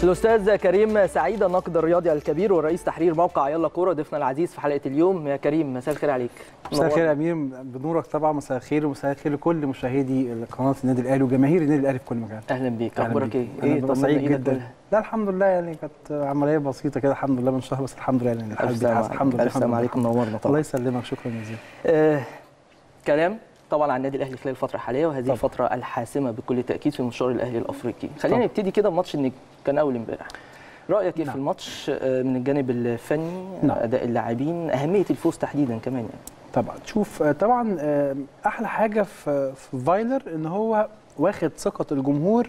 الاستاذ كريم سعيد الناقد الرياضي الكبير ورئيس تحرير موقع يلا كوره ضيفنا العزيز في حلقه اليوم يا كريم مساء الخير عليك مساء الخير يا امير بنورك طبعا مساء الخير ومساء الخير لكل مشاهدي قناه النادي الاهلي وجماهير النادي الاهلي في كل مكان اهلا بيك أهلاً اخبارك بيك. ايه؟ أنا طمنا سعيد إيدك جدا كلها. لا الحمد لله يعني كانت عمليه بسيطه كده الحمد لله من شهر بس الحمد لله يعني الحال الف سلام بيتحسن. الحمد لله الف سلام الحمد عليكم لله. نورنا الله طبعا يسلمك شكرا جزيلا آه كلام طبعا عن النادي الاهلي خلال الفتره الحاليه وهذه طبعاً. الفتره الحاسمه بكل تاكيد في مشوار الاهلي الافريقي خلينا طبعاً. نبتدي كده بماتش اللي كان اول امبارح رايك ايه في نعم. الماتش آه، من الجانب الفني نعم. اداء اللاعبين اهميه الفوز تحديدا كمان يعني طبعا شوف آه، طبعا آه، احلى حاجه في في فايلر ان هو واخد ثقه الجمهور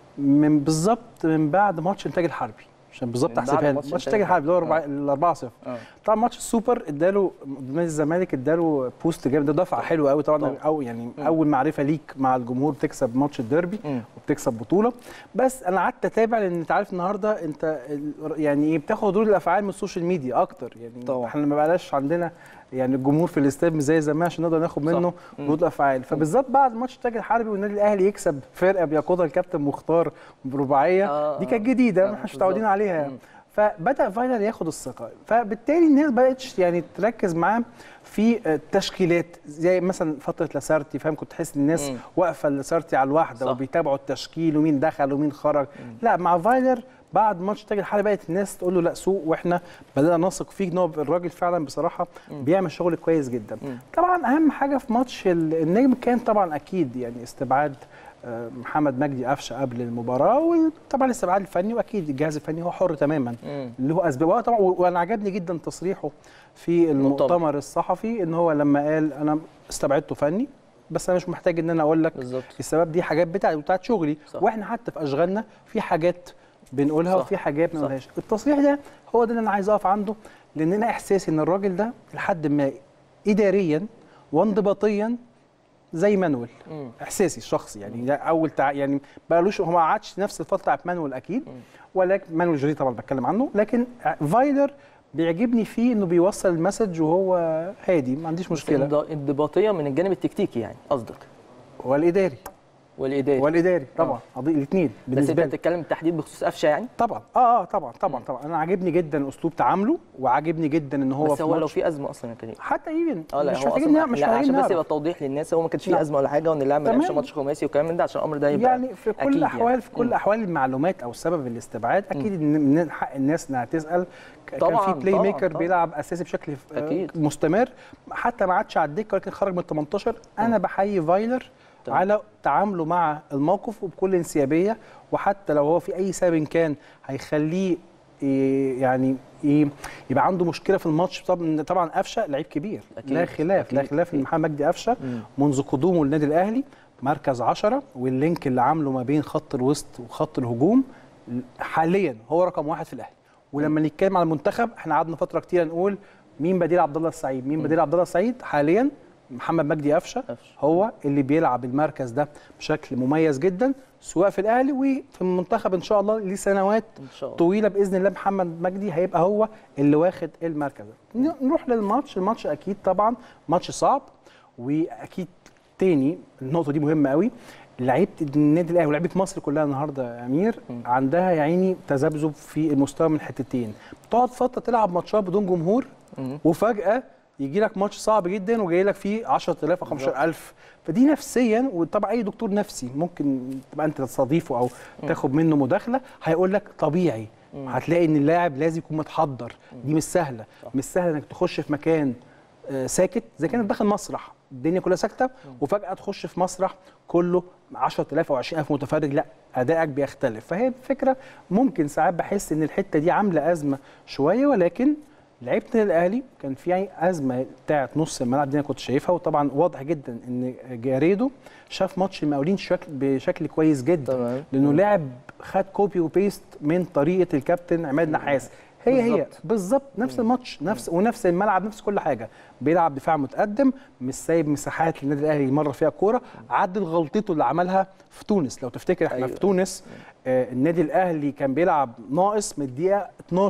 من بالظبط من بعد ماتش انتاج الحربي عشان بالظبط من بعد احسبها لك. ماتش ماتش إنتاج انتاج الحربي اللي هو آه. ال 4 0 اه طبعا ماتش السوبر اداله نادي الزمالك اداله بوست جامد ده دفعه حلوه قوي طبعا طبعاً. او يعني مم. اول معرفه ليك مع الجمهور بتكسب ماتش الديربي مم. وبتكسب بطوله بس انا قعدت اتابع لان انت عارف النهارده انت ال- يعني ايه بتاخد ردود الافعال من السوشيال ميديا اكتر يعني طبعاً. احنا ما بقاش عندنا يعني الجمهور في الاستاد مش زي زمان عشان نقدر ناخد صح. منه مم. ردود افعال فبالذات بعد ماتش التاج الحربي والنادي الاهلي يكسب فرقه بيقودها الكابتن مختار برباعيه آه، دي آه. كانت جديده آه، ما احناش متعودين بالظبط. عليها يعني. مم. فبدا فايلر ياخد الثقه فبالتالي الناس بقتش يعني تركز معاه في التشكيلات زي مثلا فتره لاسارتي فاهم كنت تحس ان الناس مم. واقفه لاسارتي على الواحده صح. وبيتابعوا التشكيل ومين دخل ومين خرج لا مع فايلر بعد ماتش تاج الحلبه بقت الناس تقول له لا سوق واحنا بدانا نثق فيه ان هو الراجل فعلا بصراحه بيعمل شغل كويس جدا مم. طبعا اهم حاجه في ماتش ال- النجم كان طبعا اكيد يعني استبعاد آه، محمد مجدي قفشه قبل المباراه وطبعا الاستبعاد الفني واكيد الجهاز الفني هو حر تماما مم. اللي هو اسباب وهو طبعا وانا عجبني جدا تصريحه في المؤتمر الصحفي ان هو لما قال انا استبعدته فني بس انا مش محتاج ان انا اقول لك بالظبط السبب دي حاجات بتاعت بتاعت شغلي صح. واحنا حتى في اشغالنا في حاجات بنقولها صح. وفي حاجات ما صح. بنقولهاش التصريح ده هو ده اللي انا عايز اقف عنده لان انا احساسي ان الراجل ده لحد ما اداريا وانضباطيا زي مانويل مم. احساسي الشخصي يعني ده اول تع... يعني بقالوش هو ما قعدش نفس الفتره بتاعت مانويل اكيد ولكن مانويل جوري طبعا بتكلم عنه لكن فايلر بيعجبني فيه انه بيوصل المسج وهو هادي ما عنديش مشكله انض- انضباطيه من الجانب التكتيكي يعني قصدك والاداري والاداري والاداري طبعا الاثنين بس انت بالنسبه لي بتتكلم بالتحديد بخصوص قفشه يعني طبعا اه اه طبعا طبعا طبعا انا عاجبني جدا اسلوب تعامله وعاجبني جدا ان هو بس في هو لو ماتش في ازمه اصلا يا كريم حتى ايفن اه لا مش هو محتاجين اصلا نعرف- مش لا محتاجين عشان بس نعرف. يبقى توضيح للناس هو ما كانش فيه لا. ازمه ولا حاجه وان اللاعب ما لعبش تمام. ماتش خماسي وكلام من ده عشان الامر ده يبقى يعني في كل أكيد الاحوال في كل مم. احوال المعلومات او سبب الاستبعاد اكيد ان من حق الناس انها تسال ك- كان طبعاً، في بلاي طبعاً، ميكر طبعاً. بيلعب اساسي بشكل آه، أكيد. مستمر حتى ما عادش على الدكه ولكن خرج من 18 انا بحيي فايلر تمام. على تعامله مع الموقف وبكل انسيابيه وحتى لو هو في اي سبب كان هيخليه ي- يعني ي- يبقى عنده مشكله في الماتش طبعا طبعا قفشه لعيب كبير أكيد، لا خلاف لا أكيد، خلاف ان أكيد. محمد مجدي قفشه مم. منذ قدومه للنادي الاهلي مركز 10 واللينك اللي عامله ما بين خط الوسط وخط الهجوم حاليا هو رقم واحد في الاهلي ولما نتكلم على المنتخب احنا قعدنا فتره كتير نقول مين بديل عبد الله السعيد مين بديل عبد الله السعيد حاليا محمد مجدي قفشه قفشة. هو اللي بيلعب المركز ده بشكل مميز جدا سواء في الاهلي وفي المنتخب ان شاء الله لسنوات ان شاء الله طويله باذن الله محمد مجدي هيبقى هو اللي واخد المركز ده ن- نروح للماتش الماتش اكيد طبعا ماتش صعب واكيد تاني النقطه دي مهمه قوي لعيبه النادي الاهلي ولعيبه مصر كلها النهارده يا امير عندها يا عيني تذبذب في المستوى من حتتين بتقعد فتره تلعب ماتشات بدون جمهور مم. وفجاه يجي لك ماتش صعب جدا وجاي لك فيه 10000 او 15000 فدي نفسيا وطبعا اي دكتور نفسي ممكن تبقى انت تستضيفه او تاخد منه مداخله هيقول لك طبيعي هتلاقي ان اللاعب لازم يكون متحضر دي مش سهله مش سهله انك تخش في مكان آه، ساكت زي كانك داخل مسرح الدنيا كلها ساكته وفجاه تخش في مسرح كله 10000 او 20000 متفرج لا ادائك بيختلف فهي الفكره ممكن ساعات بحس ان الحته دي عامله ازمه شويه ولكن لعيبه النادي الاهلي كان في يعني ازمه بتاعت نص الملعب دي انا كنت شايفها وطبعا واضح جدا ان جاريدو شاف ماتش المقاولين شكل بشكل كويس جدا تمام. لانه لاعب خد كوبي وبيست من طريقه الكابتن عماد نحاس هي هي بالظبط. بالظبط نفس الماتش نفس ونفس الملعب نفس كل حاجه بيلعب دفاع متقدم مش سايب مساحات للنادي الاهلي يمر فيها كوره عدل غلطته اللي عملها في تونس لو تفتكر احنا أيوة. في تونس آه النادي الاهلي كان بيلعب ناقص من الدقيقه 12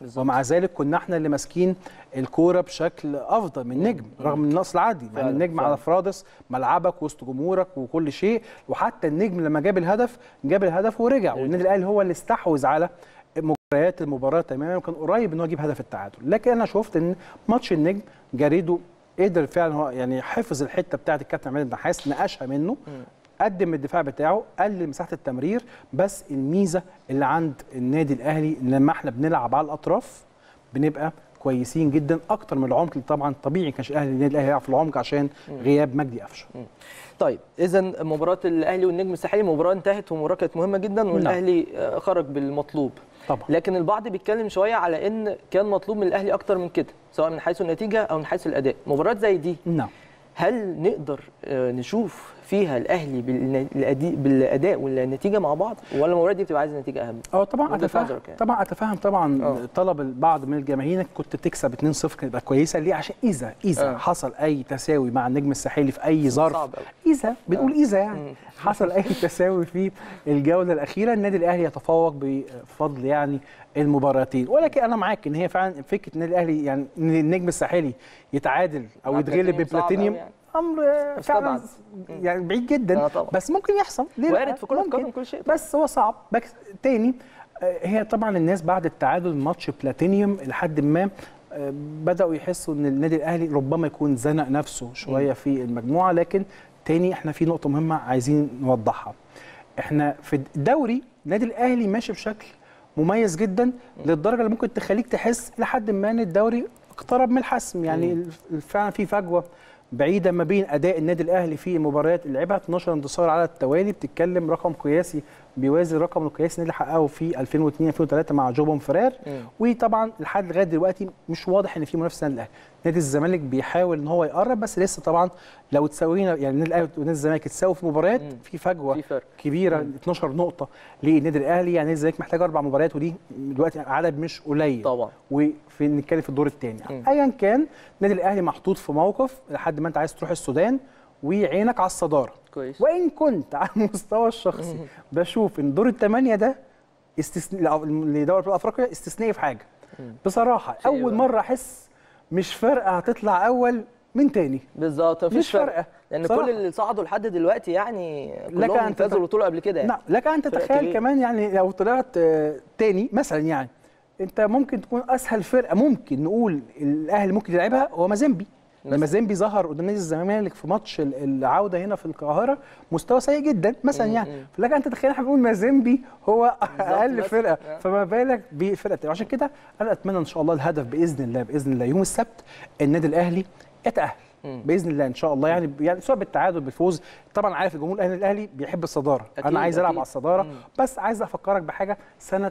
بالظبط. ومع ذلك كنا احنا اللي ماسكين الكوره بشكل افضل من نجم رغم النقص العادي يعني فعلا، النجم فعلا. على فرادس ملعبك وسط جمهورك وكل شيء وحتى النجم لما جاب الهدف جاب الهدف ورجع والنادي الاهلي هو اللي استحوذ على مجريات المباراه تماما وكان قريب ان هو يجيب هدف التعادل لكن انا شفت ان ماتش النجم جريدو قدر فعلا هو يعني حفظ الحته بتاعت الكابتن عماد النحاس نقشها منه قدم الدفاع بتاعه قلل مساحه التمرير بس الميزه اللي عند النادي الاهلي لما احنا بنلعب على الاطراف بنبقى كويسين جدا اكتر من العمق اللي طبعا طبيعي كانش الاهلي النادي الاهلي يلعب في العمق عشان غياب مجدي قفشه طيب اذا مباراه الاهلي والنجم الساحلي مباراه انتهت ومباراه كانت مهمه جدا والاهلي آه، خرج بالمطلوب طبعا لكن البعض بيتكلم شويه على ان كان مطلوب من الاهلي اكتر من كده سواء من حيث النتيجه او من حيث الاداء مباراه زي دي نعم هل نقدر آه، نشوف فيها الاهلي بالن- الأدي- بالاداء والنتيجه مع بعض ولا المباراه دي بتبقى عايزه نتيجه اهم اه طبعا وجهة اتفهم نظرك يعني. طبعا اتفهم طبعا آه. طلب البعض من الجماهير انك كنت تكسب 2-0 كانت تبقى كويسه ليه عشان اذا اذا آه. حصل اي تساوي مع النجم الساحلي في اي ظرف صعب أوي. اذا بنقول اذا يعني مم. حصل اي تساوي في الجوله الاخيره النادي الاهلي يتفوق بفضل يعني المباراتين ولكن انا معاك ان هي فعلا فكره النادي الاهلي يعني ان النجم الساحلي يتعادل او مع يتغلب بلاتينيوم صعب ببلاتينيوم أوي يعني. امر آه، فعلا مستبعد. يعني بعيد جدا آه طبعا. بس ممكن يحصل ليه لا؟ وارد في كرة ممكن. القدم كل شيء بس هو صعب بس تاني آه، هي طبعا الناس بعد التعادل ماتش بلاتينيوم لحد ما آه، بداوا يحسوا ان النادي الاهلي ربما يكون زنق نفسه شويه في المجموعه لكن تاني احنا في نقطه مهمه عايزين نوضحها احنا في الدوري النادي الاهلي ماشي بشكل مميز جدا للدرجه اللي ممكن تخليك تحس لحد ما ان الدوري اقترب من الحسم يعني الف- فعلا في فجوه بعيده ما بين اداء النادي الاهلي في المباريات اللي لعبها 12 انتصار على التوالي بتتكلم رقم قياسي بيوازي الرقم القياسي اللي حققه في 2002 2003 مع جوبون فرير مم. وطبعا لحد لغايه دلوقتي مش واضح ان في منافسه للاهلي نادي الزمالك بيحاول ان هو يقرب بس لسه طبعا لو تساوينا يعني النادي الاهلي ونادي الزمالك تساوي في مباريات مم. في فجوه في فرق كبيره 12 نقطه للنادي الاهلي يعني نادي الزمالك محتاج اربع مباريات ودي دلوقتي عدد مش قليل طبعا وفي نتكلم في الدور الثاني مم. ايا كان النادي الاهلي محطوط في موقف لحد ما انت عايز تروح السودان وعينك على الصداره كويس وان كنت على المستوى الشخصي بشوف ان دور الثمانيه ده استثناء لدوري ابطال افريقيا استثنائي في حاجه بصراحه في إيه اول بقى؟ مره احس مش فارقه هتطلع اول من تاني بالظبط مفيش مش فرق فارقه لان بصراحة. كل اللي صعدوا لحد دلوقتي يعني لك كلهم أن فازوا تت- البطوله قبل كده يعني. نعم لك ان فرق تتخيل كبير. كمان يعني لو طلعت آه، تاني مثلا يعني انت ممكن تكون اسهل فرقه ممكن نقول الاهلي ممكن يلعبها هو مازيمبي مثلا. مازيمبي ظهر قدام نادي الزمالك في ماتش ال- العوده هنا في القاهره مستوى سيء جدا مثلا مم، يعني مم. فلك ان تتخيل احنا بنقول مازيمبي هو اقل مثلا. فرقه آه. فما بالك بفرقه تانية عشان كده انا اتمنى ان شاء الله الهدف باذن الله باذن الله يوم السبت النادي الاهلي يتاهل مم. باذن الله ان شاء الله يعني يعني سواء بالتعادل بالفوز طبعا عارف الجمهور الاهلي الاهلي بيحب الصداره أكيد، انا عايز العب أكيد. على الصداره مم. بس عايز افكرك بحاجه سنه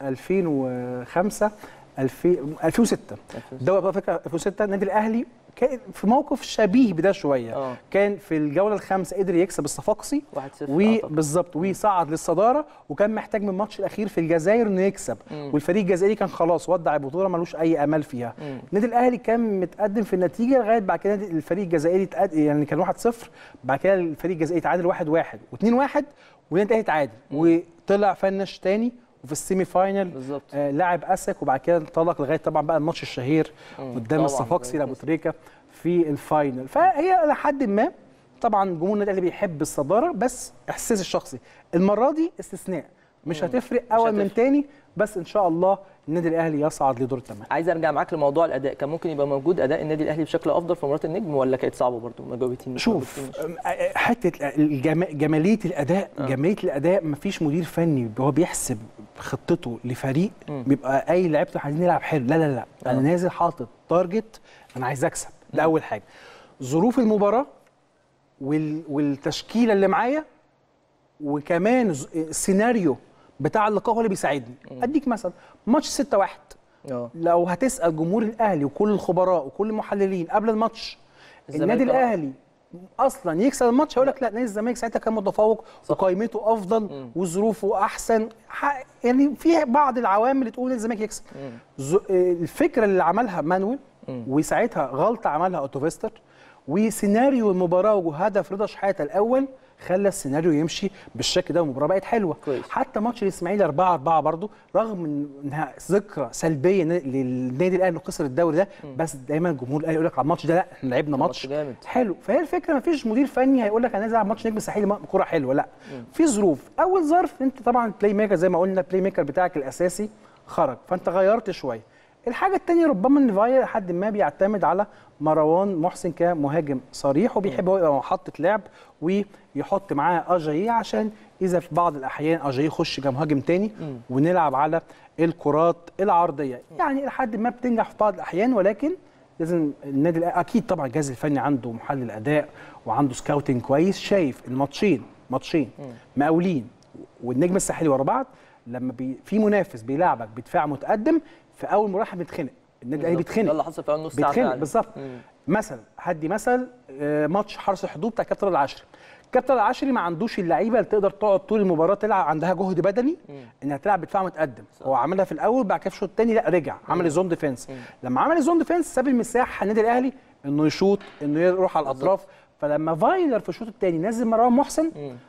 2005 2000 2006 دوري ابطال افريقيا 2006 النادي الاهلي كان في موقف شبيه بده شويه آه. كان في الجوله الخامسه قدر يكسب الصفاقسي 1-0 أعتقد. وبالظبط وصعد للصداره وكان محتاج من الماتش الاخير في الجزائر انه يكسب مم. والفريق الجزائري كان خلاص ودع البطوله ملوش اي امل فيها مم. النادي الاهلي كان متقدم في النتيجه لغايه بعد كده الفريق الجزائري تقد... يعني كان 1-0 بعد كده الفريق الجزائري تعادل 1-1 و2-1 والنادي الاهلي تعادل وطلع فنش تاني وفي السيمي فاينل بالظبط آه لاعب اسك وبعد كده انطلق لغايه طبعا بقى الماتش الشهير مم. قدام طبعاً، الصفاقسي ده لابو تريكه في الفاينل فهي لحد ما طبعا جمهور النادي الاهلي بيحب الصداره بس احساسي الشخصي المره دي استثناء مش مم. هتفرق اول من هتفرق. تاني بس ان شاء الله النادي الاهلي يصعد لدور الثمانيه عايز ارجع معاك لموضوع الاداء كان ممكن يبقى موجود اداء النادي الاهلي بشكل افضل في مباراه النجم ولا كانت صعبه برضو ما جاوبتنيش شوف ما جاوبتنيش. أم- حته الجما- جماليه الاداء آه. جماليه الاداء مفيش مدير فني هو بيحسب خطته لفريق مم. بيبقى اي لعيبته عايزين نلعب حلو لا لا لا انا آه. نازل حاطط تارجت انا عايز اكسب ده مم. اول حاجه ظروف المباراه وال... والتشكيله اللي معايا وكمان ز- السيناريو بتاع اللقاء هو اللي بيساعدني اديك مثلا ماتش 6 1 اه لو هتسال جمهور الاهلي وكل الخبراء وكل المحللين قبل الماتش الزمالك النادي طبعاً. الاهلي اصلا يكسب الماتش هيقول لك لا نادي الزمالك ساعتها كان متفوق وقائمته افضل مم. وظروفه احسن ح- يعني في بعض العوامل اللي تقول نادي الزمالك يكسب مم. ز- الفكره اللي عملها مانويل مم. وساعتها غلطه عملها اوتوفيستر وسيناريو المباراه وهدف رضا شحاته الاول خلى السيناريو يمشي بالشكل ده والمباراه بقت حلوه كويس. حتى ماتش الاسماعيلي 4 4 برضه رغم من انها ذكرى سلبيه للنادي الاهلي انه خسر الدوري ده بس دايما الجمهور الاهلي يقول لك على الماتش ده لا احنا لعبنا ماتش ماتش جامد. حلو فهي الفكره ما فيش مدير فني هيقول لك انا نازل على ماتش نجم الساحلي ما- كوره حلوه لا في ظروف اول ظرف انت طبعا البلاي ميكر زي ما قلنا البلاي ميكر بتاعك الاساسي خرج فانت غيرت شويه الحاجه الثانيه ربما ان فايا لحد ما بيعتمد على مروان محسن كمهاجم صريح وبيحب هو يبقى محطه لعب ويحط معاه اجاييه عشان اذا في بعض الاحيان اجاييه يخش كمهاجم تاني ونلعب على الكرات العرضيه يعني لحد ما بتنجح في بعض الاحيان ولكن لازم النادي الأهلي- اكيد طبعا الجهاز الفني عنده محلل اداء وعنده سكاوتنج كويس شايف الماتشين ماتشين مقاولين والنجم الساحلي ورا بعض لما بي في منافس بيلعبك بدفاع متقدم في اول مراحل بيتخنق النادي الاهلي بالظبط. بيتخنق ده اللي حصل في اول نص ساعه بيتخنق فعلا. بالظبط مم. مثلا هدي مثل آه، ماتش حرس الحدود بتاع كابتن العشري كابتن العشري ما عندوش اللعيبه اللي تقدر تقعد طول المباراه تلعب عندها جهد بدني انها تلعب بدفاع متقدم هو عملها في الاول بعد كده في الشوط الثاني لا رجع عمل الزون ديفense لما عمل الزون ديفنس ساب المساحه النادي الاهلي انه يشوط انه يروح على الاطراف فلما فايلر في الشوط الثاني نزل مروان محسن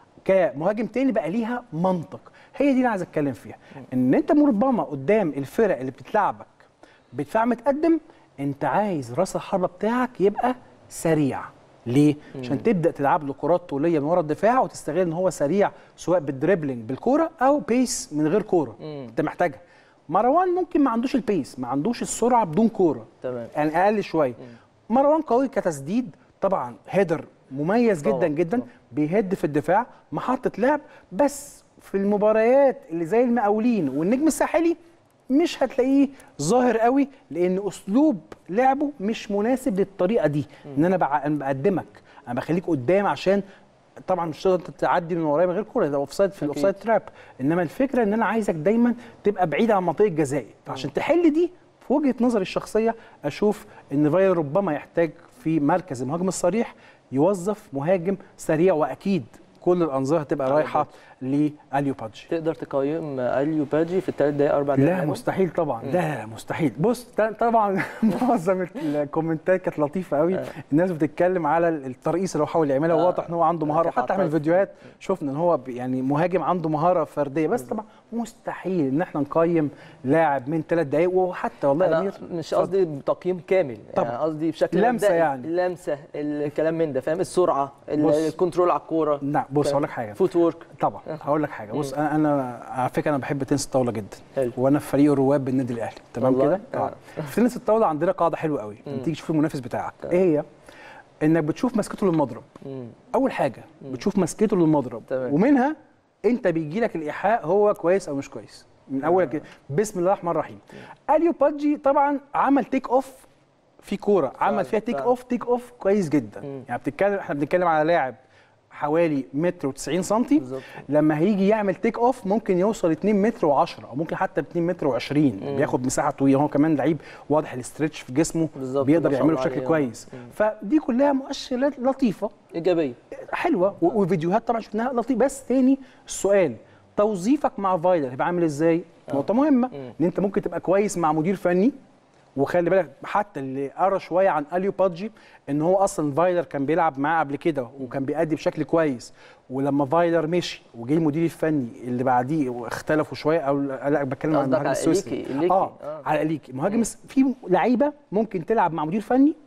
كمهاجم تاني بقى ليها منطق هي دي اللي عايز اتكلم فيها ان انت ربما قدام الفرق اللي بتتلعبك بدفاع متقدم انت عايز راس الحربه بتاعك يبقى سريع ليه؟ عشان تبدا تلعب له كرات طوليه من ورا الدفاع وتستغل ان هو سريع سواء بالدريبلينج بالكوره او بيس من غير كوره انت محتاجها مروان ممكن ما عندوش البيس ما عندوش السرعه بدون كوره تمام. يعني اقل شويه مروان قوي كتسديد طبعا هيدر مميز طبعاً، جدا جدا طبعاً. بيهد في الدفاع محطه لعب بس في المباريات اللي زي المقاولين والنجم الساحلي مش هتلاقيه ظاهر قوي لان اسلوب لعبه مش مناسب للطريقه دي ان انا بع- أنا بقدمك انا بخليك قدام عشان طبعا مش تقدر تعدي من ورايا من غير كوره ده اوفسايد في الاوفسايد تراب انما الفكره ان انا عايزك دايما تبقى بعيد عن منطقه جزائي فعشان تحل دي في وجهه نظري الشخصيه اشوف ان فاير ربما يحتاج في مركز المهاجم الصريح يوظف مهاجم سريع واكيد كل الانظار هتبقى أليو رايحه لاليو بادجي تقدر تقيم اليو باجي في الثلاث دقائق اربع دقائق لا لعبهم؟ مستحيل طبعا لا لا مستحيل بص ط- طبعا معظم الكومنتات كانت لطيفه قوي الناس بتتكلم على الترقيص اللي هو حاول يعملها آه. واضح ان هو عنده مهاره كانت وحتى احنا عطاء. فيديوهات شفنا ان هو ب- يعني مهاجم عنده مهاره فرديه بس طبعا مستحيل ان احنا نقيم لاعب من ثلاث دقائق وحتى والله يا انا امير مش اتفضل. قصدي بتقييم كامل طبعاً. يعني قصدي بشكل لمسة مبدئي. يعني. اللمسه الكلام من ده فاهم السرعه ال- بص. الكنترول على الكوره لا بص هقول لك حاجه فوت وورك طبعا هقول لك حاجه بص انا انا على فكره انا بحب تنس الطاوله جدا حلو. وانا في فريق الرواد بالنادي الاهلي تمام والله؟ كده آه. في تنس الطاوله عندنا قاعده حلوه قوي لما تيجي تشوف المنافس بتاعك ايه هي انك بتشوف مسكته للمضرب مم. اول حاجه بتشوف مسكته للمضرب تمام. ومنها انت بيجي لك الايحاء هو كويس او مش كويس من اول كده بسم الله الرحمن الرحيم اليو بادجي طبعا عمل تيك اوف في كوره عمل فيها تيك فعلا. اوف تيك اوف كويس جدا يعني بتتكلم احنا بنتكلم على لاعب حوالي متر و90 سنتي بالظبط. لما هيجي يعمل تيك اوف ممكن يوصل 2 متر و10 او ممكن حتى 2 متر و20 بياخد مساحه طويله هو كمان لعيب واضح الاسترتش في جسمه بالظبط، بيقدر ما شاء يعمله الله بشكل عليه. كويس فدي كلها مؤشرات لطيفه ايجابيه حلوه و- وفيديوهات طبعا شفناها لطيفه بس تاني السؤال توظيفك مع فايلر هيبقى عامل ازاي؟ نقطه مهمه ان انت ممكن تبقى كويس مع مدير فني وخلي بالك حتى اللي قرا شويه عن اليو بادجي ان هو اصلا فايلر كان بيلعب معاه قبل كده وكان بيأدي بشكل كويس ولما فايلر مشي وجه المدير الفني اللي بعديه واختلفوا شويه او لا بتكلم عن قصدك المهاجم على السويسري إليكي- إليكي. اه آه. على اليكي مهاجم الس- في لعيبه ممكن تلعب مع مدير فني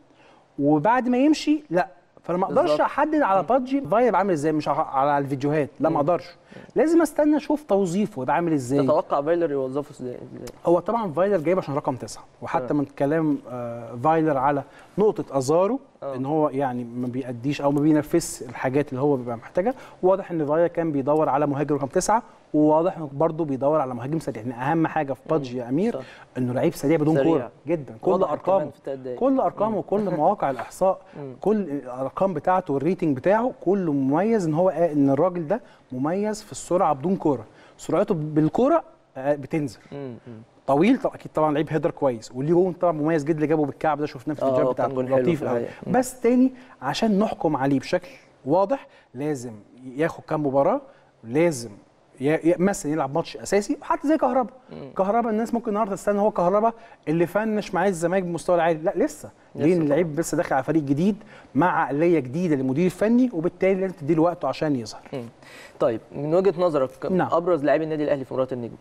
وبعد ما يمشي لا فانا ما اقدرش بالظبط. احدد على بادجي فايب عامل ازاي مش ع- على الفيديوهات لا ما اقدرش لازم استنى اشوف توظيفه يبقى عامل ازاي تتوقع فايلر يوظفه ازاي إزاي؟ هو طبعا فايلر جايب عشان رقم تسعة وحتى من كلام آه، فايلر على نقطة أزارو آه. إن هو يعني ما بيأديش أو ما بينفذش الحاجات اللي هو بيبقى محتاجها واضح إن فايلر كان بيدور على مهاجم رقم تسعة وواضح إنه برضه بيدور على مهاجم سريع يعني أهم حاجة في بادجي يا أمير صح. إنه لعيب سريع بدون سريع. كورة جدا كل واضح أرقامه كمان في التلات دقايق. كل أرقامه وكل مواقع الإحصاء كل الأرقام بتاعته والريتنج بتاعه كله مميز إن هو إن الراجل ده مميز في السرعة بدون كورة سرعته بالكورة آه، بتنزل مم. مم. طويل طبعا اكيد طبعا لعيب هيدر كويس واللي جون طبعا مميز جدا اللي جابه بالكعب ده شفناه في آه، الفيديوهات كان بتاعته جون حلو لطيف في قوي الحقيقة. مم. بس تاني عشان نحكم عليه بشكل واضح لازم ياخد كام مباراه لازم يا- يا- مثلا يلعب ماتش اساسي حتى زي كهربا كهربا الناس ممكن النهارده تستنى هو كهربا اللي فنش معاه الزمالك بالمستوى العالي لا لسه ليه لسه إن اللعيب لسه داخل على فريق جديد مع عقليه جديده للمدير الفني وبالتالي لازم تديله وقته عشان يظهر مم. طيب من وجهه نظرك نعم. ابرز لاعبي النادي الاهلي في مباراه النجم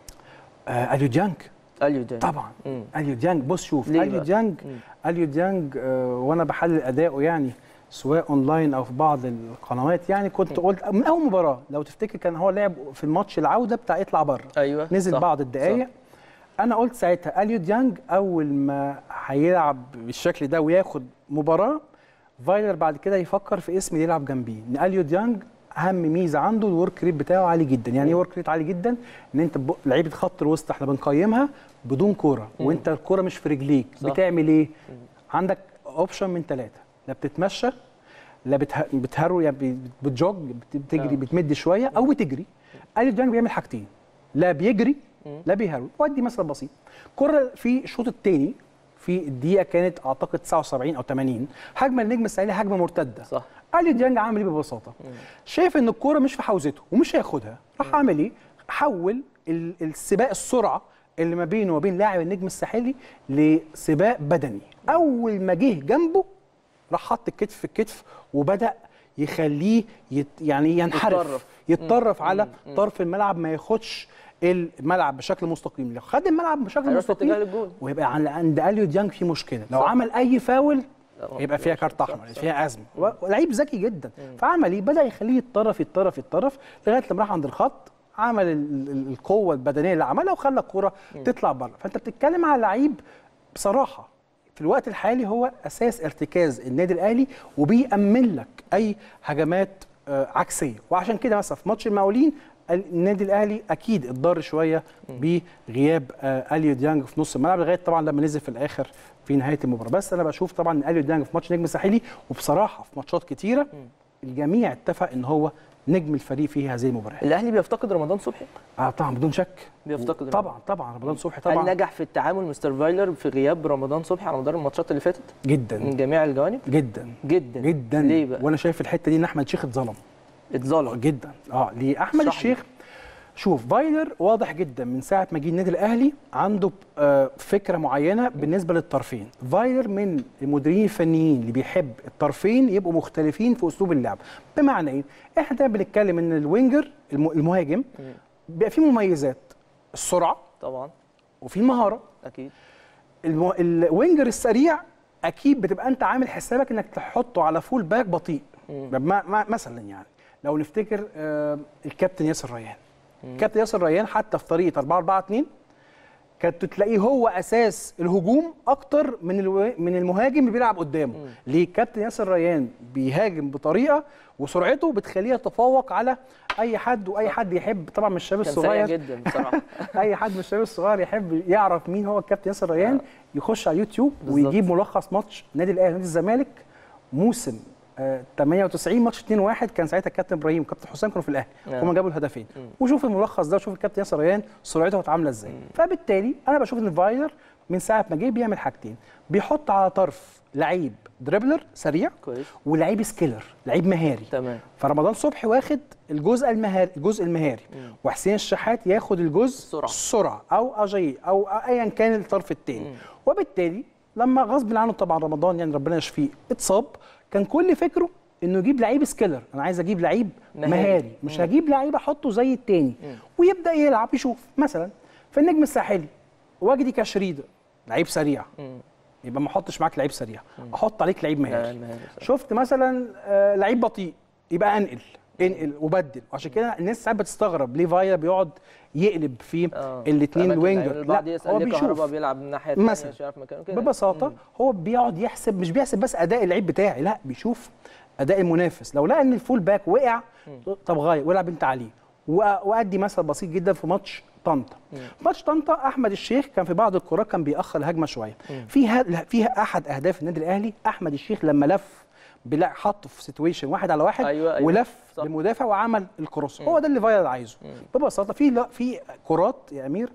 آه اليو ديانج اليو داني طبعا مم. اليو ديانج بص شوف ليه اليو بقى؟ ديانج مم. اليو ديانج آه وانا بحلل اداؤه يعني سواء اونلاين او في بعض القنوات يعني كنت قلت من اول مباراه لو تفتكر كان هو لعب في الماتش العوده بتاع يطلع بره ايوه نزل صح. بعض الدقائق انا قلت ساعتها اليو ديانج اول ما هيلعب بالشكل ده وياخد مباراه فايلر بعد كده يفكر في اسم اللي يلعب جنبيه ان اليو ديانج اهم ميزه عنده الورك ريت بتاعه عالي جدا يعني ايه ورك ريت عالي جدا ان انت ب- لعيبه خط الوسط احنا بنقيمها بدون كوره وانت الكوره مش في رجليك صح. بتعمل ايه عندك اوبشن من ثلاثه لا بتتمشى لا بته... بتهرو يعني بت- بتجوج بت- بتجري آه. بتمد شويه او بتجري اليو ديانج بيعمل حاجتين لا بيجري لا بيهرول وادي مثلا بسيط كره في الشوط الثاني في الدقيقه كانت اعتقد 79 او 80 هجمه النجم الساحلي هجمه مرتده صح اليو ديانج عامل ايه ببساطه شايف ان الكوره مش في حوزته ومش هياخدها راح عامل ايه حول ال- السباق السرعه اللي ما بينه وبين لاعب النجم الساحلي لسباق بدني اول ما جه جنبه راح حط الكتف في الكتف وبدا يخليه يت يعني ينحرف يتطرف. يتطرف على طرف الملعب ما ياخدش الملعب بشكل مستقيم لو خد الملعب بشكل هيروح في اتجاه مستقيم للجول. ويبقى عند- عند اليو ديانج في مشكله لو صح. عمل اي فاول طبعاً. يبقى فيها كارت صح، احمر صح. فيها ازمه و- ولعيب ذكي جدا فعمل ايه بدا يخليه يتطرف يتطرف يتطرف لغايه لما راح عند الخط عمل ال- ال- القوه البدنيه اللي عملها وخلى الكوره تطلع بره فانت بتتكلم على لعيب بصراحه في الوقت الحالي هو اساس ارتكاز النادي الاهلي وبيأمن لك اي هجمات آه، عكسيه وعشان كده مثلا في ماتش المقاولين ال- النادي الاهلي اكيد اتضر شويه بغياب آه، اليو ديانج في نص الملعب لغايه طبعا لما نزل في الاخر في نهايه المباراه بس انا بشوف طبعا ان اليو ديانج في ماتش نجم ساحلي وبصراحه في ماتشات كتيره الجميع اتفق ان هو نجم الفريق في هذه المباراه الاهلي بيفتقد رمضان صبحي آه طبعا بدون شك بيفتقد طبعا طبعا رمضان صبحي هل طبعا نجح في التعامل مستر فايلر في غياب رمضان صبحي على مدار الماتشات اللي فاتت جدا من جميع الجوانب جدا جدا جدا ليه بقى وانا شايف الحته دي ان احمد شيخ اتظلم اتظلم جدا اه ليه احمد اشرح لي. الشيخ شوف فايلر واضح جدا من ساعه ما جه النادي الاهلي عنده آه، فكره معينه بالنسبه للطرفين فايلر من المديرين الفنيين اللي بيحب الطرفين يبقوا مختلفين في اسلوب اللعب بمعنى ايه احنا دايما بنتكلم ان الوينجر الم- المهاجم بيبقى فيه مميزات السرعه طبعا وفي المهاره اكيد المو... الوينجر السريع اكيد بتبقى انت عامل حسابك انك تحطه على فول باك بطيء ما... ما... مثلا يعني لو نفتكر آه الكابتن ياسر ريان الكابتن ياسر ريان حتى في طريقه 4 4 2 كانت تلاقيه هو اساس الهجوم اكتر من الو... من المهاجم اللي بيلعب قدامه ليه كابتن ياسر ريان بيهاجم بطريقه وسرعته بتخليه يتفوق على اي حد واي حد يحب طبعا من الشباب كان سريع الصغير جدا بصراحه اي حد من الشباب الصغير يحب يعرف مين هو الكابتن ياسر ريان يخش على اليوتيوب بالظبط. ويجيب ملخص ماتش نادي الاهلي ونادي الزمالك موسم آه 98 ماتش 2-1 كان ساعتها الكابتن ابراهيم وكابتن حسام كانوا في الاهلي آه. هم جابوا الهدفين وشوف الملخص ده وشوف الكابتن ياسر ريان سرعته كانت عامله ازاي فبالتالي انا بشوف ان فايلر من ساعه ما جه بيعمل حاجتين بيحط على طرف لعيب دريبلر سريع كويس ولعيب سكيلر لعيب مهاري تمام فرمضان صبحي واخد الجزء المهاري الجزء المهاري وحسين الشحات ياخد الجزء السرعة. السرعه او اجاي او ايا كان الطرف الثاني وبالتالي لما غصب عنه طبعا رمضان يعني ربنا يشفيه اتصاب كان كل فكره انه يجيب لعيب سكيلر انا عايز اجيب لعيب مهاري. مهاري, مهاري. مش هجيب لعيب احطه زي التاني ويبدا يلعب يشوف مثلا في النجم الساحلي وجدي كشريده لعيب سريع يبقى ما احطش معاك لعيب سريع احط عليك لعيب لا، مهاري المهاري صح. شفت مثلا آه، لعيب بطيء يبقى انقل انقل وبدل وعشان كده الناس ساعات بتستغرب ليه فايا بيقعد يقلب في آه. الاثنين أماكن الوينجر اللعيبة. البعض يسال ليه كهربا بيلعب من الناحيه الثانيه مثلا. مش عارف مكانه كده ببساطه هو بيقعد يحسب مش بيحسب بس اداء اللعيب بتاعي لا بيشوف اداء المنافس لو لقى ان الفول باك وقع طب غير والعب انت عليه وأ- وادي مثل بسيط جدا في ماتش طنطا ماتش طنطا احمد الشيخ كان في بعض الكرات كان بيأخر الهجمه شويه فيها فيها احد اهداف النادي الاهلي احمد الشيخ لما لف بلا حطه في سيتويشن واحد على واحد أيوة، أيوة. ولف صح. لمدافع وعمل الكروس هو ده اللي فايلر عايزه ببساطه في لا- في كرات يا امير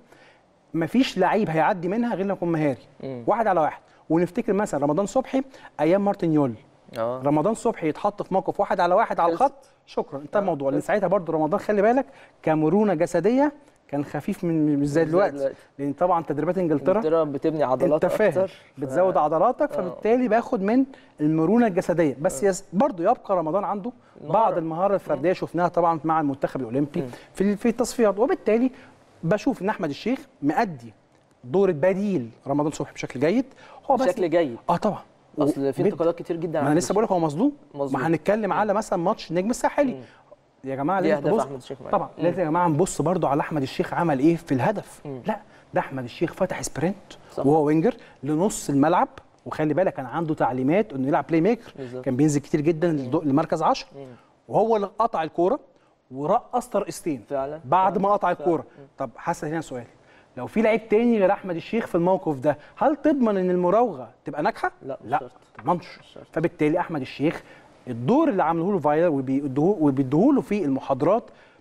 مفيش لعيب هيعدي منها غير لما يكون مهاري واحد على واحد ونفتكر مثلا رمضان صبحي ايام مارتن يول اه رمضان صبحي يتحط في موقف واحد على واحد على خلصت. الخط شكرا انتهى الموضوع لان ساعتها برضو رمضان خلي بالك كمرونه جسديه كان خفيف من مش زي مش زي دلوقتي دلوقتي. لان طبعا تدريبات انجلترا انجلترا بتبني عضلات انت فاهم اكتر بتزود عضلاتك فبالتالي باخد من المرونه الجسديه بس يس برضه يبقى رمضان عنده بعض المهارة. المهاره الفرديه شفناها طبعا مع المنتخب الاولمبي في في التصفيات وبالتالي بشوف ان احمد الشيخ مأدي دور البديل رمضان صبحي بشكل جيد هو بس بشكل جيد اه طبعا اصل في جدا. انتقادات كتير جدا ما عن انا لسه بقول لك هو مظلوم مظلوم. ما هنتكلم على مثلا ماتش النجم الساحلي مم. يا جماعه دي لازم أهداف تبص أحمد الشيخ معايا. طبعا مم. لازم يا جماعه نبص برضو على احمد الشيخ عمل ايه في الهدف مم. لا ده احمد الشيخ فتح سبرنت صح. وهو وينجر لنص الملعب وخلي بالك كان عنده تعليمات انه يلعب بلاي ميكر بالظبط. كان بينزل كتير جدا للدو- لمركز 10 وهو اللي قطع الكوره ورقص ترقصتين فعلا. بعد فعلا. ما قطع الكوره طب حسن هنا سؤال لو في لعيب تاني غير احمد الشيخ في الموقف ده هل تضمن ان المراوغه تبقى ناجحه لا، مش لا شرط. تضمنش شرط. فبالتالي احمد الشيخ الدور اللي عامله له فايلر وبيدوه وبيدوه له في المحاضرات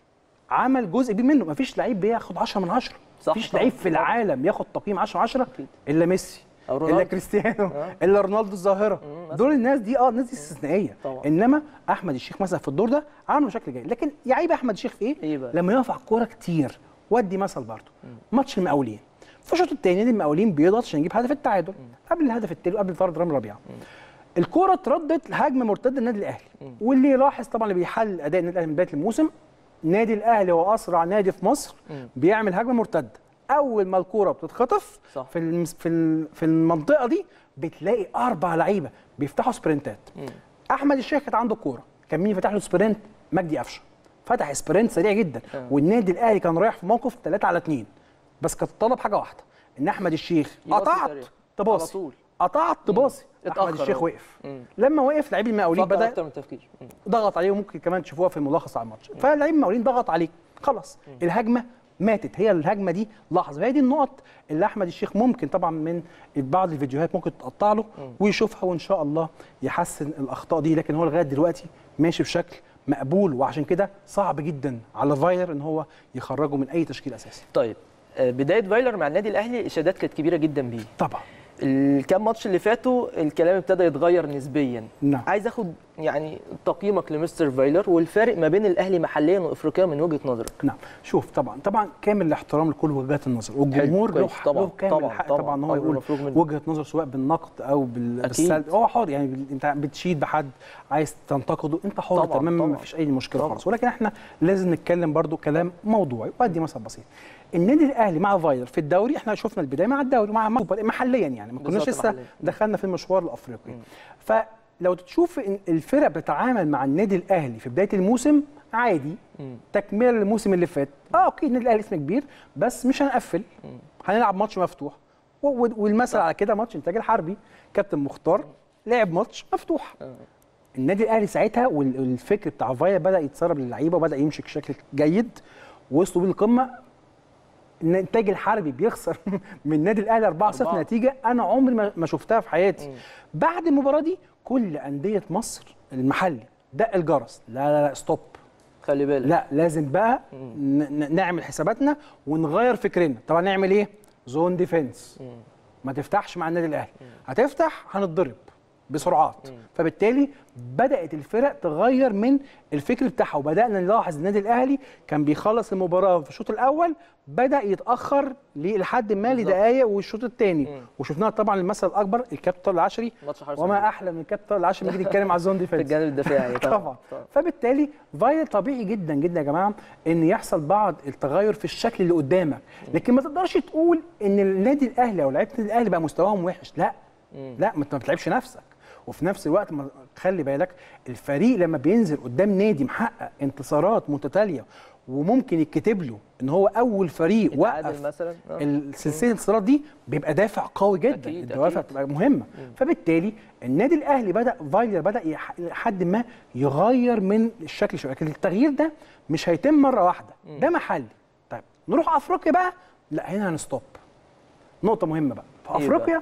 عمل جزء كبير منه مفيش لعيب بياخد 10 من 10 صح مفيش طبعاً. لعيب في العالم ياخد تقييم 10 من 10 أكيد. الا ميسي أو الا رونالدو. كريستيانو آه. الا رونالدو الظاهره مثلاً. دول الناس دي اه الناس دي استثنائيه طبعاً. انما احمد الشيخ مثلا في الدور ده عمله بشكل جيد لكن يعيب احمد الشيخ في ايه إيه بقى؟ لما يقف على الكوره كتير ودي مثل برضه ماتش المقاولين في الشوط الثاني نادي المقاولين بيضغط عشان يجيب هدف التعادل قبل الهدف التاني وقبل طرد رامي ربيعه الكوره اتردت هجمه مرتده للنادي الاهلي واللي يلاحظ طبعا اللي بيحلل اداء النادي الاهلي من بدايه الموسم النادي الاهلي هو اسرع نادي في مصر بيعمل هجمه مرتده اول ما الكوره بتتخطف صح. في المس- في ال- في المنطقه دي بتلاقي اربع لعيبه بيفتحوا سبرنتات احمد الشيخ كانت عنده الكوره كان مين فتح له سبرنت مجدي قفشه فتح سبرنت سريع جدا والنادي الاهلي كان رايح في موقف 3 على 2 بس كانت طلب حاجه واحده ان احمد الشيخ يباصي قطعت سريع. على تباصي طول. قطعت تباصي احمد اتأخر الشيخ أهو. وقف مم. لما وقف لعيب المقاولين فكر بدا اكتر من التفكير مم. ضغط عليه وممكن كمان تشوفوها في الملخص على الماتش فلعيب المقاولين ضغط عليك خلاص الهجمه ماتت هي الهجمه دي لحظه هي دي النقط اللي احمد الشيخ ممكن طبعا من بعض الفيديوهات ممكن تقطع له ويشوفها وان شاء الله يحسن الاخطاء دي لكن هو لغايه دلوقتي ماشي بشكل مقبول وعشان كده صعب جدا على فايلر ان هو يخرجه من اي تشكيل اساسي طيب آه، بدايه فايلر مع النادي الاهلي الاشادات كانت كبيره جدا بيه طبعا الكام ماتش اللي فاتوا الكلام ابتدى يتغير نسبيا نعم. عايز اخد يعني تقييمك لمستر فايلر والفارق ما بين الاهلي محليا وافريقيا من وجهه نظرك نعم شوف طبعا طبعا كامل الاحترام لكل وجهات النظر والجمهور له كويس. طبعاً، له كامل طبعاً، الحق طبعاً، طبعا ان هو طبعاً، يقول مفروغ منه. وجهه نظر سواء بالنقد او بال- أكيد. بالسلب هو حر يعني بال- انت بتشيد بحد عايز تنتقده انت حر طبعاً، تماما طبعاً. ما فيش اي مشكله طبعاً. خالص ولكن احنا لازم نتكلم برضو كلام موضوعي وادي مثل بسيط النادي الاهلي مع فايلر في الدوري احنا شفنا البدايه مع الدوري مع مع- محليا يعني ما كناش بالظبط، لسه محلياً. دخلنا في المشوار الافريقي فلو تشوف إن الفرق بتتعامل مع النادي الاهلي في بدايه الموسم عادي تكمله للموسم اللي فات اه اوكي النادي الاهلي اسم كبير بس مش هنقفل هنلعب ماتش مفتوح و- و- والمثل على كده ماتش انتاج الحربي كابتن مختار لعب ماتش مفتوح النادي الاهلي ساعتها وال- والفكر بتاع فايا بدا يتسرب للعيبه وبدا يمشي بشكل جيد وصلوا بيه القمه الانتاج الحربي بيخسر من النادي الاهلي 4-0 أربعة. نتيجه انا عمري ما ما شفتها في حياتي بعد المباراه دي كل انديه مصر المحلي دق الجرس لا لا لا ستوب خلي بالك لا لازم بقى ن- ن- نعمل حساباتنا ونغير فكرنا طبعا نعمل ايه زون ديفense ما تفتحش مع النادي الاهلي هتفتح هنتضرب بسرعات فبالتالي بدات الفرق تغير من الفكر بتاعها وبدانا نلاحظ النادي الاهلي كان بيخلص المباراه في الشوط الاول بدا يتاخر لحد ما بالظبط. لدقائق والشوط الثاني وشفناها طبعا المثل الاكبر الكابتن طارق العشري ماتش حرس وما الحدود. احلى من الكابتن طارق العشري لما يجي يتكلم على الزون في ديفense الجانب الدفاعي طبعا فبالتالي فايل طبيعي جدا جدا يا جماعه ان يحصل بعض التغير في الشكل اللي قدامك لكن ما تقدرش تقول ان النادي الاهلي او لعيبه النادي الاهلي بقى مستواهم وحش لا لا ما انت ما بتلعبش نفسك وفي نفس الوقت ما خلي بالك الفريق لما بينزل قدام نادي محقق انتصارات متتاليه وممكن يتكتب له ان هو اول فريق يتعادل وقف مثلا آه. السلسله الانتصارات دي بيبقى دافع قوي جدا أكيد، الدوافع أكيد. بتبقى مهمه فبالتالي النادي الاهلي بدا فايلر بدا يح- لحد ما يغير من الشكل شويه لكن التغيير ده مش هيتم مره واحده ده محلي طيب نروح افريقيا بقى لا هنا هنستوب نقطه مهمه بقى في إيه بقى؟ افريقيا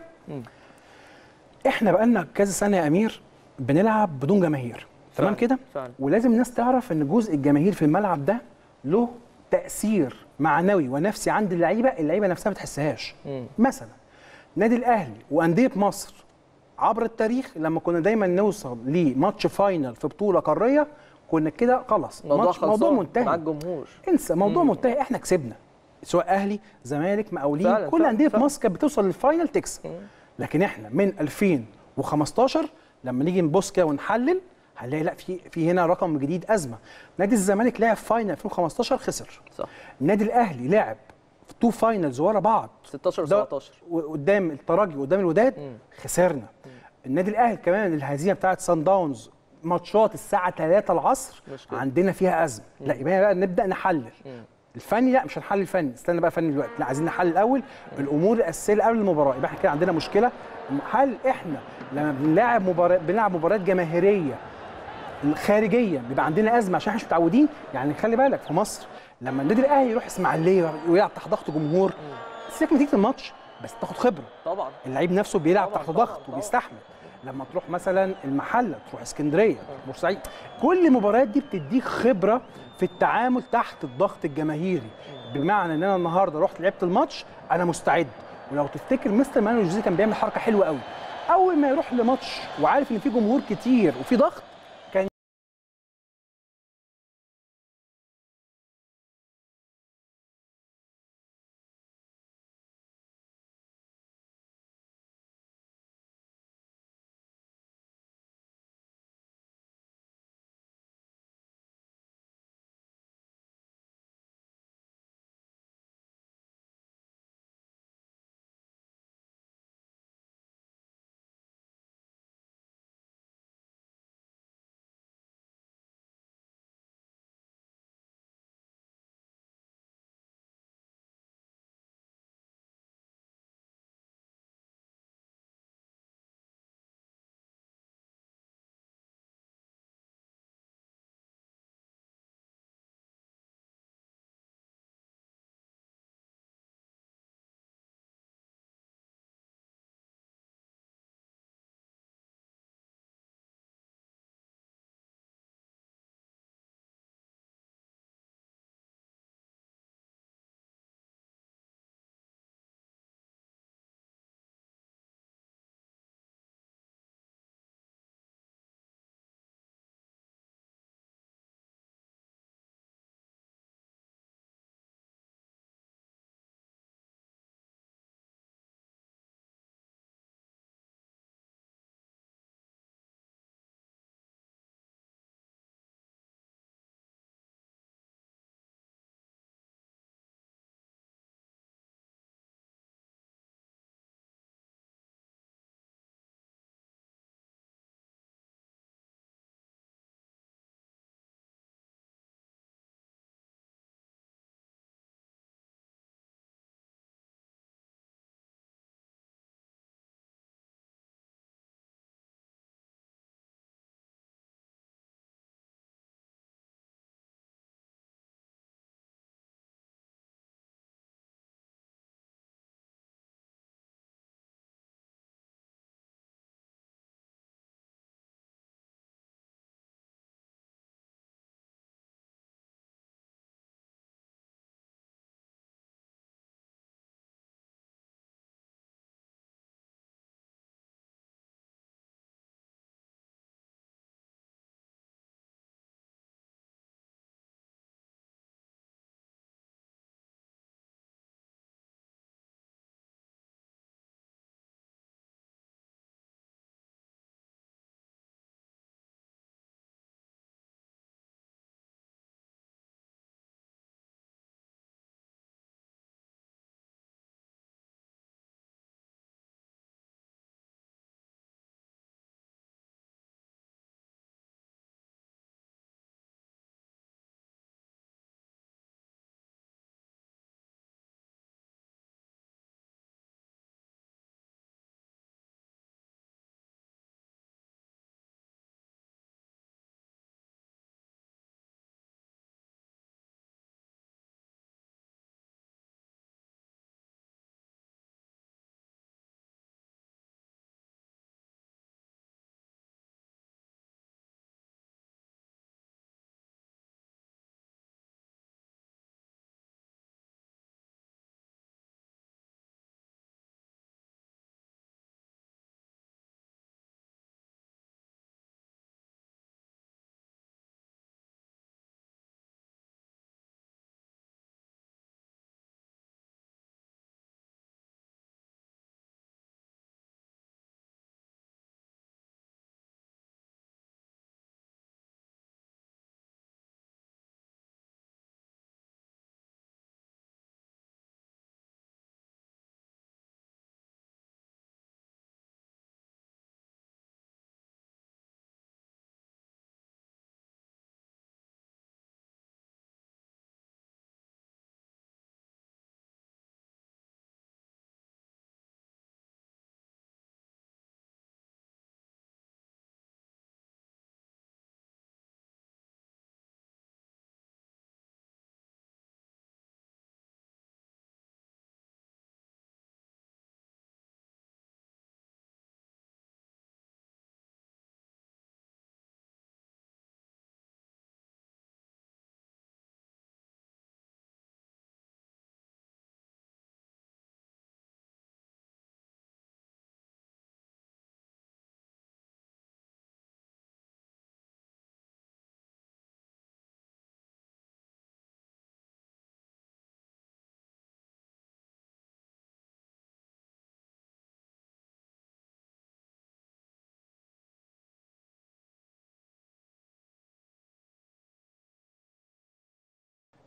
احنا بقالنا كذا سنه يا امير بنلعب بدون جماهير تمام فعلا، كده فعلا. ولازم الناس تعرف ان جزء الجماهير في الملعب ده له تاثير معنوي ونفسي عند اللعيبه اللعيبه نفسها ما بتحسهاش مم. مثلا نادي الاهلي وانديه مصر عبر التاريخ لما كنا دايما نوصل لماتش فاينل في بطوله قاريه كنا كده خلاص الموضوع ماتش موضوع خلصان منتهي مع الجمهور انسى موضوع منتهي احنا كسبنا سواء اهلي زمالك مقاولين فعلا، كل فعلا، انديه فعلا. مصر كانت بتوصل للفاينل تكسب لكن احنا من 2015 لما نيجي نبص كده ونحلل هنلاقي لا في في هنا رقم جديد ازمه نادي الزمالك لعب فاينل 2015 خسر صح النادي الاهلي لعب في تو فاينلز ورا بعض 16 ده و17 قدام الترجي وقدام الوداد خسرنا النادي الاهلي كمان الهزيمه بتاعت سان داونز ماتشات الساعه 3 العصر مشكلة. عندنا فيها ازمه لا يبقى بقى نبدا نحلل الفني لا مش هنحلل الفني استنى بقى فني دلوقتي لا عايزين نحلل الاول الامور الاساسيه اللي قبل المباراه يبقى احنا كده عندنا مشكله هل احنا لما بنلعب مباراه بنلعب مباريات جماهيريه خارجيه بيبقى عندنا ازمه عشان احنا مش متعودين يعني خلي بالك في مصر لما النادي الاهلي يروح اسماعيليه ويلعب تحت ضغط جمهور سيبك نتيجه الماتش بس تاخد خبره طبعا اللعيب نفسه بيلعب طبعاً، تحت طبعاً، ضغط طبعاً. وبيستحمل لما تروح مثلا المحله تروح اسكندريه تروح بورسعيد كل المباريات دي بتديك خبره في التعامل تحت الضغط الجماهيري بمعنى ان انا النهارده رحت لعبت الماتش انا مستعد ولو تفتكر مستر مانويل جوزيه كان بيعمل حركه حلوه قوي اول ما يروح لماتش وعارف ان في جمهور كتير وفي ضغط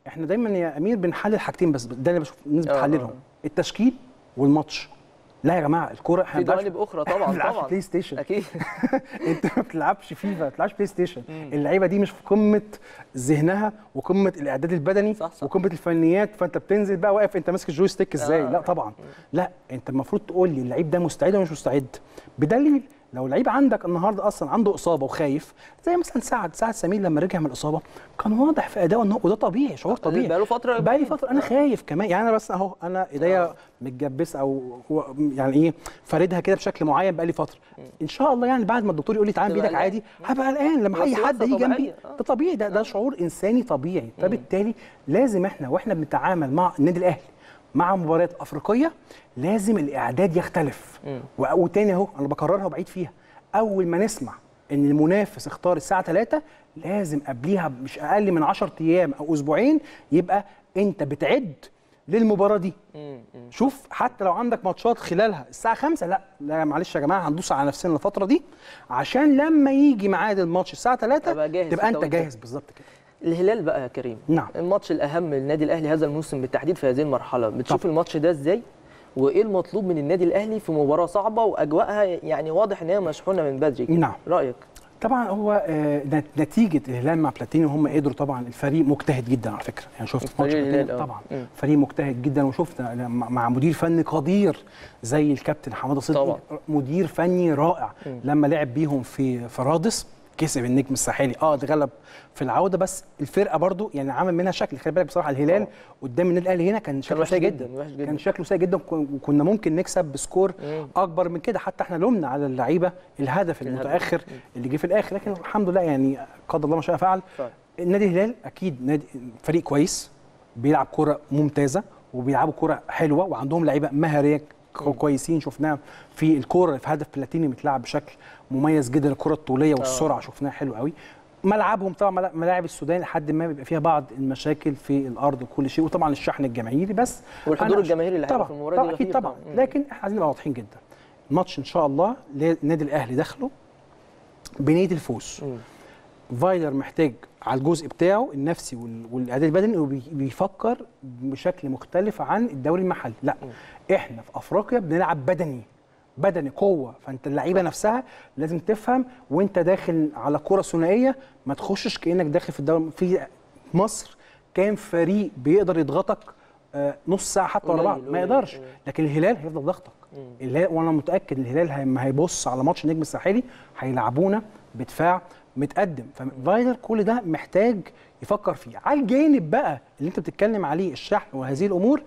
احنا دايما يا امير بنحلل حاجتين بس ده اللي بشوف الناس آه، بتحللهم آه. التشكيل والماتش لا يا جماعه الكوره احنا في ما بنلعبش- جوانب اخرى إحنا طبعا ما بنلعبش طبعا بلاي ستيشن اكيد انت ما بتلعبش فيفا ما بتلعبش بلاي ستيشن اللعيبه دي مش في قمه ذهنها وقمه الاعداد البدني صح، صح. وقمه الفنيات فانت بتنزل بقى واقف انت ماسك الجويستيك ازاي آه. لا طبعا لا انت المفروض تقول لي اللعيب ده مستعد ولا مش مستعد بدليل لو لعيب عندك النهارده اصلا عنده اصابه وخايف زي مثلا سعد سعد سمير لما رجع من الاصابه كان واضح في اداؤه ان هو وده طبيعي شعور طبيعي بقاله فترة بقالي بعيد. فتره انا خايف كمان يعني انا بس اهو انا ايديا متجبسه او هو يعني ايه فاردها كده بشكل معين بقالي فتره ان شاء الله يعني بعد ما الدكتور يقول لي تعالى تبقى بايدك قلقان. عادي هبقى قلقان لما اي وسوسة حد يجي جنبي طبيعية. آه. ده طبيعي ده ده شعور انساني طبيعي فبالتالي لازم احنا واحنا بنتعامل مع النادي الاهلي مع مباريات افريقيه لازم الاعداد يختلف و- وتاني اهو انا بكررها وبعيد فيها اول ما نسمع ان المنافس اختار الساعه 3 لازم قبليها مش اقل من 10 ايام او اسبوعين يبقى انت بتعد للمباراه دي شوف حتى لو عندك ماتشات خلالها الساعه 5 لا لا معلش يا جماعه هندوس على نفسنا الفتره دي عشان لما يجي ميعاد الماتش الساعه 3 أبقى جاهز تبقى في انت التوقيت ده. جاهز بالظبط كده الهلال بقى يا كريم نعم. الماتش الاهم للنادي الاهلي هذا الموسم بالتحديد في هذه المرحله بتشوف طبعا. الماتش ده ازاي وايه المطلوب من النادي الاهلي في مباراه صعبه واجواءها يعني واضح ان هي مشحونه من بدري نعم. رايك طبعا هو آه، نت- نتيجه الهلال مع بلاتيني هم قدروا طبعا الفريق مجتهد جدا على فكره يعني شفت فريق ماتش الهلال، بلاتيني آه. طبعا مم. فريق مجتهد جدا وشفنا مع مع مدير فني قدير زي الكابتن حماده صدقي طبعا. مدير فني رائع لما لعب بيهم في في رادس كسب النجم الساحلي اه اتغلب في العوده بس الفرقه برضو يعني عمل منها شكل خلي بالك بصراحه الهلال طبعا. قدام النادي الاهلي هنا كان شكله وحش سيء جداً، جدا وحش جداً. كان شكله سيء جدا وكن- وكنا ممكن نكسب بسكور مم. اكبر من كده حتى احنا لومنا على اللعيبه الهدف المتاخر اللي جه في الاخر لكن الحمد لله يعني قدر الله ما شاء فعل فعلا. النادي الهلال اكيد نادي فريق كويس بيلعب كره ممتازه وبيلعبوا كره حلوه وعندهم لعيبه مهاريه كو- كويسين شفناها في الكوره في هدف بلاتيني متلعب بشكل مميز جدا الكره الطوليه والسرعه شفناها حلو قوي ملعبهم طبعا ملا- ملاعب السودان لحد ما بيبقى فيها بعض المشاكل في الارض وكل شيء وطبعا الشحن الجماهيري بس والحضور أنا- الجماهيري اللي هيبقى طبعا في المباراة دي طبعا اكيد غفير طبعا طبعاً. مم. لكن احنا عايزين نبقى واضحين جدا الماتش ان شاء الله ل- النادي الاهلي داخله بنيه الفوز مم. فايلر محتاج على الجزء بتاعه النفسي وال- والاعداد البدني وبي- بيفكر بشكل مختلف عن الدوري المحلي لا احنا في افريقيا بنلعب بدني بدني قوه فانت اللعيبه نفسها لازم تفهم وانت داخل على كره ثنائيه ما تخشش كانك داخل في الدوري في مصر كان فريق بيقدر يضغطك آه، نص ساعه حتى ورا قليل، بعض ما قليل. يقدرش مم. لكن الهلال هيفضل ضغطك الهلال وانا متاكد الهلال لما هيبص على ماتش النجم الساحلي هيلعبونا بدفاع متقدم ففايلر كل ده محتاج يفكر فيه على الجانب بقى اللي انت بتتكلم عليه الشحن وهذه الامور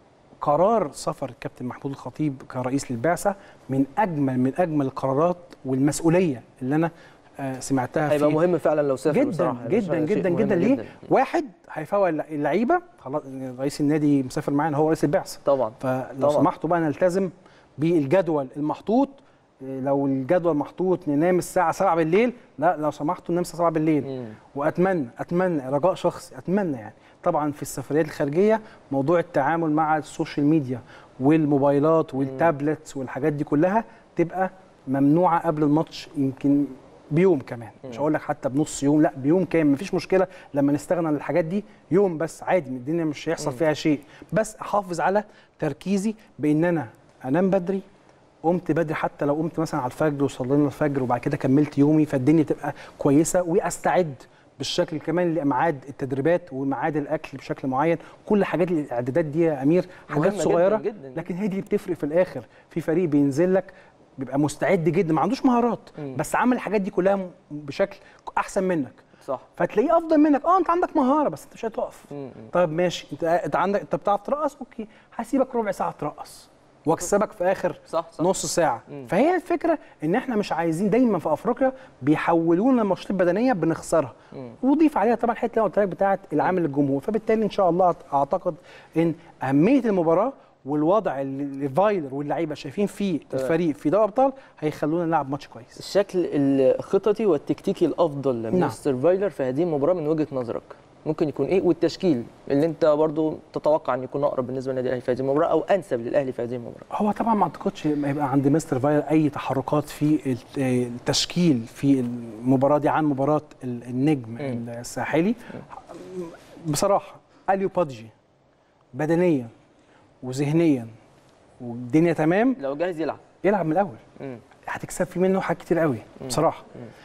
قرار سفر الكابتن محمود الخطيب كرئيس للبعثه من اجمل من اجمل القرارات والمسؤوليه اللي انا آه، سمعتها هيبقى في مهم فعلا لو سافر جدا بصراحة. هيبقى جدا شيء جدا مهم جدا ليه؟ واحد هيفوق اللعيبه خلاص رئيس النادي مسافر معانا هو رئيس البعثه طبعا فلو طبعاً. سمحتوا بقى نلتزم بالجدول المحطوط إيه، لو الجدول محطوط ننام الساعه 7 بالليل لا لو سمحتوا ننام الساعه 7 بالليل مم. واتمنى اتمنى رجاء شخصي اتمنى يعني طبعا في السفريات الخارجيه موضوع التعامل مع السوشيال ميديا والموبايلات والتابلتس والحاجات دي كلها تبقى ممنوعه قبل الماتش يمكن بيوم كمان مش هقول لك حتى بنص يوم لا بيوم كامل مفيش مشكله لما نستغنى عن الحاجات دي يوم بس عادي الدنيا مش هيحصل فيها شيء بس احافظ على تركيزي بان انا انام بدري قمت بدري حتى لو قمت مثلا على الفجر وصلينا الفجر وبعد كده كملت يومي فالدنيا تبقى كويسه واستعد بالشكل كمان لميعاد التدريبات وميعاد الاكل بشكل معين كل حاجات الاعدادات دي يا امير حاجات مهمة صغيره جداً جداً. لكن هي دي اللي بتفرق في الاخر في فريق بينزل لك بيبقى مستعد جدا ما عندوش مهارات بس عمل الحاجات دي كلها م- بشكل احسن منك صح فتلاقيه افضل منك اه انت عندك مهاره بس انت مش هتقف مم. طب ماشي انت انت عندك انت بتعرف ترقص اوكي هسيبك ربع ساعه ترقص واكسبك في اخر صح صح نص ساعه مم. فهي الفكره ان احنا مش عايزين دايما في افريقيا بيحولونا الماتشات البدنيه بنخسرها وضيف عليها طبعا الحته اللي أنا قلت لك بتاعه العامل الجمهور فبالتالي ان شاء الله اعتقد ان اهميه المباراه والوضع اللي فايلر واللعيبه شايفين فيه الفريق في دوري ابطال هيخلونا نلعب ماتش كويس الشكل الخططي والتكتيكي الافضل لمستر فايلر في هذه المباراه من وجهه نظرك ممكن يكون ايه والتشكيل اللي انت برضو تتوقع ان يكون اقرب بالنسبه للنادي الاهلي في هذه المباراه او انسب للاهلي في هذه المباراه هو طبعا ما اعتقدش ما يبقى عند مستر فايلر اي تحركات في الت- التشكيل في المباراه دي عن مباراه ال- النجم الساحلي بصراحه اليو بادجي بدنيا وذهنيا والدنيا تمام لو جاهز يلعب يلعب من الاول مم. هتكسب فيه منه حاجات كتير قوي بصراحه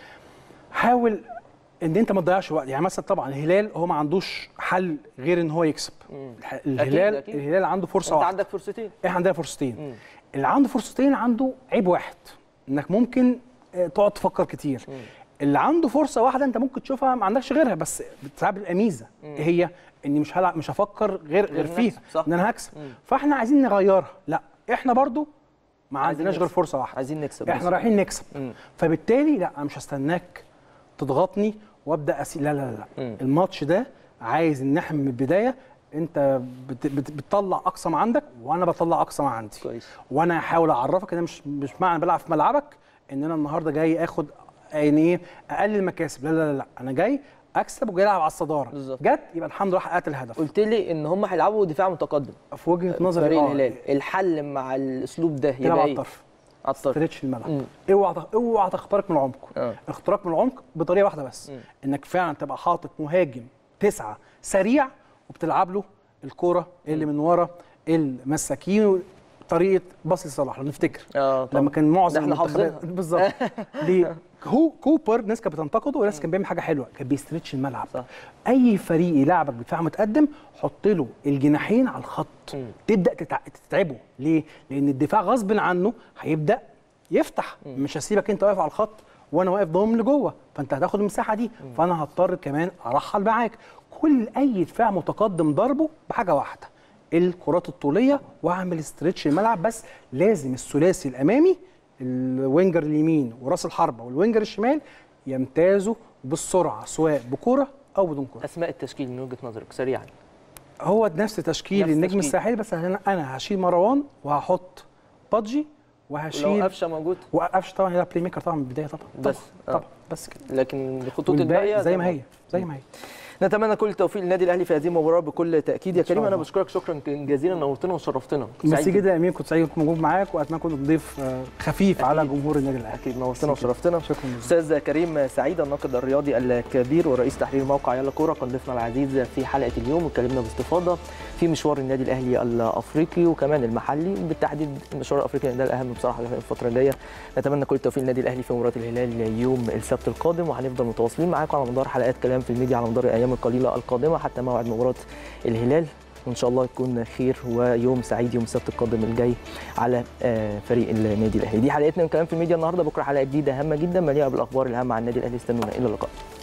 حاول ان انت ما تضيعش وقت يعني مثلا طبعا الهلال هو ما عندوش حل غير ان هو يكسب الح- الهلال أكيد. الهلال عنده فرصه انت واحده عندك فرصتين احنا عندنا فرصتين مم. اللي عنده فرصتين عنده عيب واحد انك ممكن آه، تقعد تفكر كتير اللي عنده فرصه واحده انت ممكن تشوفها ما عندكش غيرها بس ساعات بتبقى ميزه إيه هي اني مش هلعب مش هفكر غير غير نكسب، فيها صح. ان انا هكسب مم. فاحنا عايزين نغيرها لا احنا برضو ما عايزين عندناش غير نكسب. فرصه واحده عايزين نكسب احنا بس. رايحين نكسب مم. فبالتالي لا انا مش هستناك تضغطني وابدا اسيء لا لا لا مم. الماتش ده عايز ان احنا من البدايه انت بت بت بتطلع اقصى ما عندك وانا بطلع اقصى ما عندي كويس وانا هحاول اعرفك ان أنا مش مش معنى بلعب في ملعبك ان انا النهارده جاي اخد يعني ايه اقلل مكاسب لا لا لا, لا. انا جاي اكسب وجاي العب على الصداره بالظبط. جت يبقى الحمد لله حققت الهدف قلت لي ان هم هيلعبوا دفاع متقدم في وجهه نظري فريق آه، الهلال الحل مع الاسلوب ده تلعب يبقى على ايه الطرف على الطرف ستريتش الملعب مم. اوعى تخ- اوعى تخترق من العمق اه اختراق من العمق بطريقه واحده بس مم. انك فعلا تبقى حاطط مهاجم تسعه سريع وبتلعب له الكوره اللي من ورا المساكين طريقه باص لصلاح لو نفتكر اه طبعا. لما كان معظم ده احنا المنتخبات- حافظينها. بالظبط ليه هو كوبر ناس كانت بتنتقده وناس كان بيعمل حاجه حلوه كان بيستريتش الملعب صح. اي فريق يلعبك بدفاع متقدم حط له الجناحين على الخط مم. تبدا تتع... تتعبه ليه لان الدفاع غصب عنه هيبدا يفتح مش هسيبك انت واقف على الخط وانا واقف ضم لجوه فانت هتاخد المساحه دي فانا هضطر كمان ارحل معاك كل اي دفاع متقدم ضربه بحاجه واحده الكرات الطوليه واعمل استرتش الملعب بس لازم الثلاثي الامامي الوينجر اليمين وراس الحربه والوينجر الشمال يمتازوا بالسرعه سواء بكره او بدون كره اسماء التشكيل من وجهه نظرك سريعا هو نفس تشكيل نفس النجم تشكيل. الساحلي بس انا انا هشيل مروان وهحط بادجي ولو وهشيل قفشه موجود وقفش طبعا هيلعب بلاي ميكر طبعا من البدايه طبعا بس، طبعا, آه. طبعا بس كده لكن الخطوط والباقي الباقيه زي ما هي زي ما هي نتمنى كل التوفيق للنادي الاهلي في هذه المباراه بكل تاكيد يا إن شاء كريم انا الله. بشكرك شكرا جزيلا نورتنا وشرفتنا كنت ميرسي سعيد جدا يا امين كنت سعيد كنت موجود معاك واتمنى كنت ضيف آه، خفيف على جمهور النادي الاهلي اكيد نورتنا وشرفتنا شكرا جزيلا استاذ كريم سعيد الناقد الرياضي الكبير ورئيس تحرير موقع يلا كوره كان ضيفنا العزيز في حلقه اليوم واتكلمنا باستفاضه في مشوار النادي الاهلي الافريقي وكمان المحلي بالتحديد المشوار الافريقي ده الاهم بصراحه في الفتره الجايه نتمنى كل التوفيق للنادي الاهلي في مباراه الهلال يوم السبت القادم وهنفضل متواصلين معاكم على مدار حلقات كلام في الميديا على مدار الايام القليله القادمه حتى موعد مباراه الهلال وان شاء الله يكون خير ويوم سعيد يوم السبت القادم الجاي على آه، فريق النادي الاهلي دي حلقتنا من كلام في الميديا النهارده بكره حلقه جديده هامه جدا مليئه بالاخبار الهامه عن النادي الاهلي استنونا الى اللقاء